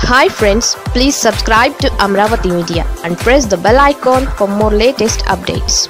hi friends please subscribe to Amaravati media and press the bell icon for more latest updates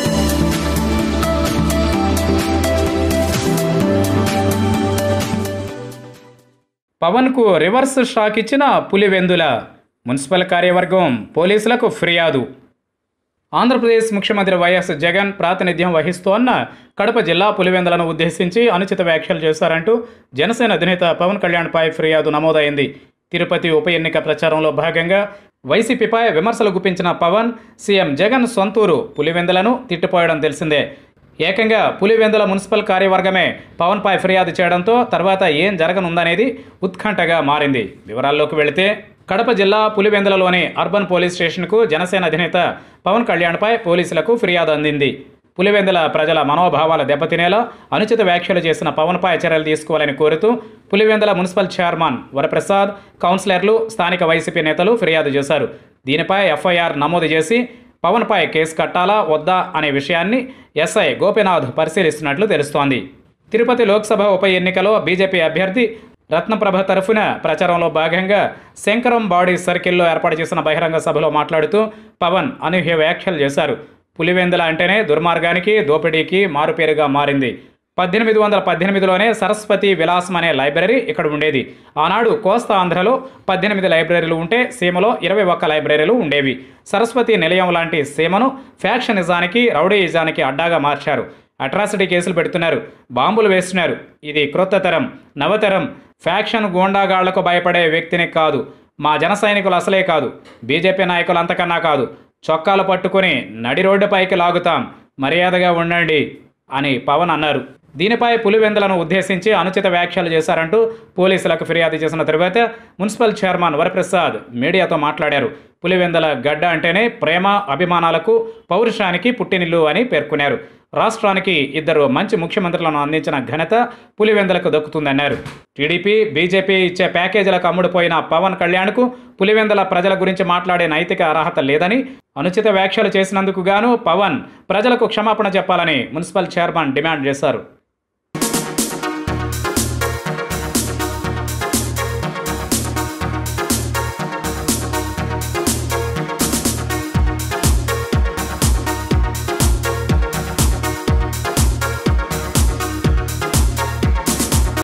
పవన్కు reverse shock ఇచ్చిన Pulivendula municipal కార్యవర్గం పోలీసులకు ఫిర్యాదు ఆంధ్రప్రదేశ్ ముఖ్యమంత్రి వైఎస్ జగన్ ప్రాతినిధ్యం వహిస్తోన్న కడప జిల్లా పులివెందులను ఉద్దేశించి అనుచిత వ్యాఖ్యలు చేశారంటూ జనసేన అధినేత పవన్ కళ్యాణ్పై ఫిర్యాదు నమోదైంది తిరుపతి ఉప ఎన్నిక ప్రచారంలో భాగంగా వైసీపీపై విమర్శలు గుప్పించిన పవన్ సీఎం జగన్ సొంతూరు పులివెందులను తిట్టిపోయడం తెలిసిందే ఏకంగా పులివెందుల మున్సిపల్ కార్యవర్గమే పవన్పై ఫిర్యాదు చేయడంతో తర్వాత ఏం జరగనుందనేది ఉత్కంఠగా మారింది వివరాల్లోకి వెళితే కడప జిల్లా పులివెందులలోని అర్బన్ పోలీస్ స్టేషన్కు జనసేన అధినేత పవన్ కళ్యాణ్పై పోలీసులకు ఫిర్యాదు అందింది పులివెందుల ప్రజల మనోభావాలు దెబ్బతినేలా అనుచిత వ్యాఖ్యలు చేసిన పవన్పై చర్యలు తీసుకోవాలని కోరుతూ పులివెందుల మున్సిపల్ చైర్మన్ వరప్రసాద్ కౌన్సిలర్లు స్థానిక వైసీపీ నేతలు ఫిర్యాదు చేశారు దీనిపై ఎఫ్ఐఆర్ నమోదు చేసి పవన్పై కేసు కట్టాలా వద్దా అనే విషయాన్ని ఎస్ఐ గోపీనాథ్ పరిశీలిస్తున్నట్లు తెలుస్తోంది తిరుపతి లోక్సభ ఉప ఎన్నికలో బీజేపీ అభ్యర్థి రత్నప్రభ తరఫున ప్రచారంలో భాగంగా శంకరం బాడీ సర్కిల్లో ఏర్పాటు చేసిన బహిరంగ సభలో మాట్లాడుతూ పవన్ అనూహ్య వ్యాఖ్యలు చేశారు పులివెందుల అంటేనే దుర్మార్గానికి దోపిడీకి మారుపేరుగా మారింది పద్దెనిమిది వందల పద్దెనిమిదిలోనే సరస్వతి విలాసం అనే లైబ్రరీ ఇక్కడ ఉండేది ఆనాడు కోస్తా ఆంధ్రలో పద్దెనిమిది లైబ్రరీలు ఉంటే సీమలో ఇరవై ఒక్క లైబ్రరీలు ఉండేవి సరస్వతి నిలయం లాంటి సీమను ఫ్యాక్షనిజానికి రౌడీయిజానికి అడ్డాగా మార్చారు అట్రాసిటీ కేసులు పెడుతున్నారు బాంబులు వేస్తున్నారు ఇది క్రొత్త తరం నవతరం ఫ్యాక్షన్ గూండాగాళ్లకు భయపడే వ్యక్తిని కాదు మా జన సైనికులు అసలే కాదు బీజేపీ నాయకులు అంతకన్నా కాదు చొక్కాలు పట్టుకుని నడి రోడ్డుపైకి లాగుతాం మర్యాదగా ఉండండి అని పవన్ అన్నారు దీనిపై పులివెందులను ఉద్దేశించి అనుచిత వ్యాఖ్యలు చేశారంటూ పోలీసులకు ఫిర్యాదు చేసిన తరువాత మున్సిపల్ చైర్మన్ వరప్రసాద్ మీడియాతో మాట్లాడారు పులివెందుల గడ్డ అంటేనే ప్రేమ అభిమానాలకు పౌరుషానికి పుట్టినిల్లు అని పేర్కొన్నారు రాష్ట్రానికి ఇద్దరు మంచి ముఖ్యమంత్రులను అందించిన ఘనత పులివెందులకు దక్కుతుందన్నారు టీడీపీ బీజేపీ ఇచ్చే ప్యాకేజీలకు అమ్ముడుపోయిన పవన్ కళ్యాణ్కు పులివెందుల ప్రజల గురించి మాట్లాడే నైతిక అర్హత లేదని అనుచిత వ్యాఖ్యలు చేసినందుకు గాను పవన్ ప్రజలకు క్షమాపణ చెప్పాలని మున్సిపల్ చైర్మన్ డిమాండ్ చేశారు